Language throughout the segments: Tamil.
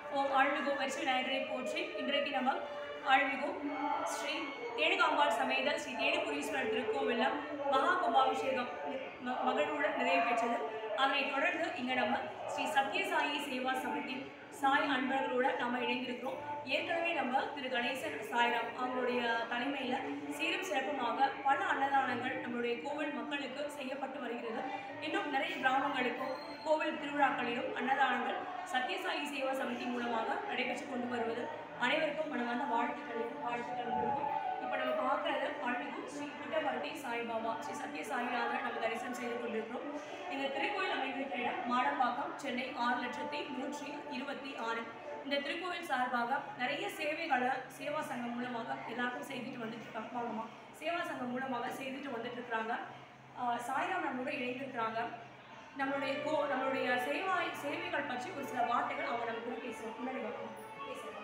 ஓம் ஆழ்மிகு வரிசை விநாயகரை போற்றி இன்றைக்கு நம்ம ஆழ்மிகு ஸ்ரீ தேனுகாம்பாள் சமேத ஸ்ரீ தேனுபுரீஸ்வரர் திருக்கோவிலில் மகா கும்பாபிஷேகம் ம- மகிழ்வுடன் நிறைவு பெற்றது அதனைத் தொடர்ந்து இங்கே நம்ம ஸ்ரீ சத்யசாயி சேவா சமிதி சாய் அன்பர்களோட நம்ம இணைந்திருக்கிறோம் ஏற்கனவே நம்ம திரு கணேசன் சாய்ராம் அவங்களுடைய தலைமையில் சீரும் சிறப்புமாக பல அன்னதானங்கள் நம்மளுடைய கோவில் மக்களுக்கு செய்யப்பட்டு வருகிறது இன்னும் நிறைய கிராமங்களுக்கும் கோவில் திருவிழாக்களிலும் அன்னதானங்கள் சத்யசாயி சேவா சமிதி மூலமாக நடைபெற்று கொண்டு வருவது அனைவருக்கும் மனமார்ந்த வாழ்த்துக்கள் வாழ்த்துக்கள் இருக்கும் இப்போ நம்ம பார்க்குறது அழகு ஸ்ரீ புட்டபர்த்தி சாய்பாபா ஸ்ரீ சத்ய சாய்நாதரை நம்ம தரிசனம் செய்து கொண்டிருக்கிறோம் இந்த திருக்கோயில் அமைந்திருக்கிற இடம் மாடம்பாக்கம் சென்னை ஆறு லட்சத்தி நூற்றி இருபத்தி ஆறு இந்த திருக்கோயில் சார்பாக நிறைய சேவைகளை சேவா சங்கம் மூலமாக எல்லாருக்கும் செய்துட்டு வந்துட்டு இருக்காங்க வாங்கம்மா. சேவா சங்கம் மூலமாக செய்துட்டு வந்துட்டு இருக்கிறாங்க ஆஹ் சாய்ராம் நம்மளோட இணைந்திருக்கிறாங்க நம்மளுடைய கோ நம்மளுடைய சேவா சேவைகள் பற்றி ஒரு சில வார்த்தைகள் அவங்க நம்ம கூட பேசுவோம் முன்னாடி வாங்க. பேசுவோம்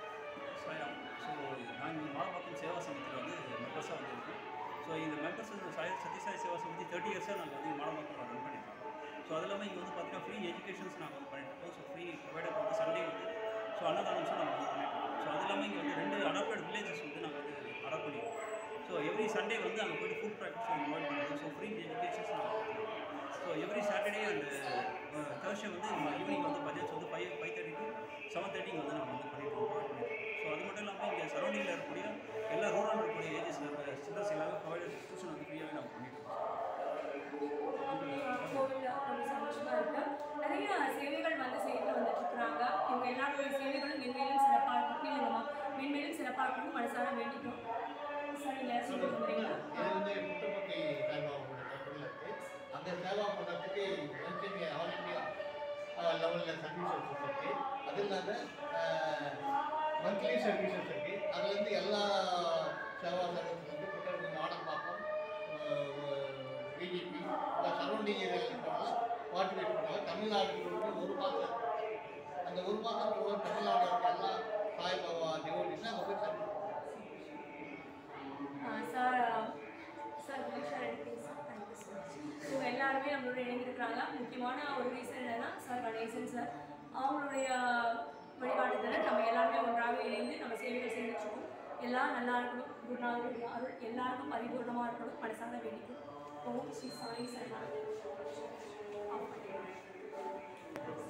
சாயம் ஸோ நான் இங்கே மாதப்பாக்கம் சேவா சமிதியில் வந்து மெம்பர்ஸாக வந்துருக்கேன் ஸோ இந்த மெம்பர்ஸ் வந்து சாய் சத்யசாய் சேவா சமிதி தேர்ட்டி இயர்ஸாக நாங்கள் வந்து மாதப்பாக்கம் ரன் பண்ணியிருக்கோம் ஸோ அது இல்லாமல் இங்கே வந்து பார்த்தீங்கன்னா ஃப்ரீ எஜுகேஷன்ஸ் நாங்கள் வந்து பண்ணிட்டுருக்கோம் ஸோ ஃப்ரீ ப்ரொவைடர் வந்து சண்டே வந்து ஸோ அன்னதானம்ஸும் நாங்கள் வந்து பண்ணிட்டுருக்கோம் ஸோ அது இல்லாமல் இங்கே வந்து ரெண்டு அடாப்டட் வில்லேஜஸ் வந்து நாங்கள் வந்து அடாப்ட் பண்ணியிருக்கோம் ஸோ எவ்ரி சண்டே வந்து அங்கே போய்ட்டு ஃபுட் ப்ராக்டிஸ் இன்வால்வ் பண்ணுறோம் ஸோ ஃப்ரீ எஜுகேஷன்ஸ் நாங்கள் கொடுத்துருக்கோம் so every Saturday and Thursday வந்து ஈவினிங் வந்து பட்ஜெட்ஸ் வந்து five five thirty to seven தேர்ட்டிக்கு வந்து நம்ம வந்து பண்ணிட்டு இருக்கோம் ஸோ அது மட்டும் இல்லாமல் இங்கே சரௌண்டிங்கில் இருக்கக்கூடிய எல்லா ரூரல் இருக்கக்கூடிய ஏஜஸில் இருக்கிற சில்ட்ரன்ஸ் எல்லாமே ப்ரொவைடர் டியூஷன் வந்து ஃப்ரீயாகவே நம்ம பண்ணிட்டு இருக்கோம் கோவிலில் ரொம்ப சந்தோஷமாக இருக்கு நிறைய சேவைகள் வந்து செய்து வந்துட்டு இருக்கிறாங்க இவங்க எல்லாருடைய சேவைகளும் மென்மேலும் சிறப்பாக இருக்கும் இல்லைங்கம்மா மென்மேலும் சிறப்பாக இருக்கணும் மனசார வேண்டிக்கும் சரிங்க சொல்லுங்க வந்துறீங்களா இது வந்து முட்டுப்பட்டி சேவா மண்டலத்தில் இருக்கு அந்த சேவா மண்டலத்துக்கு மனுஷங்க ஆல் இந்தியா லெவலில் சர்வீசஸ் இருக்கு அது இல்லாமல் மந்த்லி சர்வீசஸ் இருக்கு அதுலேருந்து எல்லா சேவா சர்வீஸ்லேருந்து புத்தகம் மாடம்பாக்கம் பிஜேபி இல்லை சரௌண்டிங் ஏரியாவில் இருக்கிறவங்க பார்ட்டிசிபேட் பண்ணுவாங்க தமிழ்நாடு ஒரு மாதம் அந்த ஒரு மாதத்துக்குள்ள தமிழ்நாடு இருக்க எல்லா சாய்பாபா டிவோட்டிஸும் அங்கே போய் service sir sir sir thank you so much இவங்க எல்லாருமே நம்மளோட இணைந்திருக்கிறாங்க முக்கியமான ஒரு ரீசன் என்னன்னா சார் கணேசன் சார் அவங்களுடைய வழிகாட்டுதலை நம்ம எல்லாருமே ஒன்றாக இணைந்து நம்ம சேவைகள் செஞ்சுட்ருக்கோம் எல்லாம் நல்லா இருக்கணும் குருநாதருடைய அருள் எல்லாருக்கும் பரிபூர்ணமாக இருக்கணும் மனசார வேண்டிக்கும் ஓம் ஸ்ரீ சாய் சரணா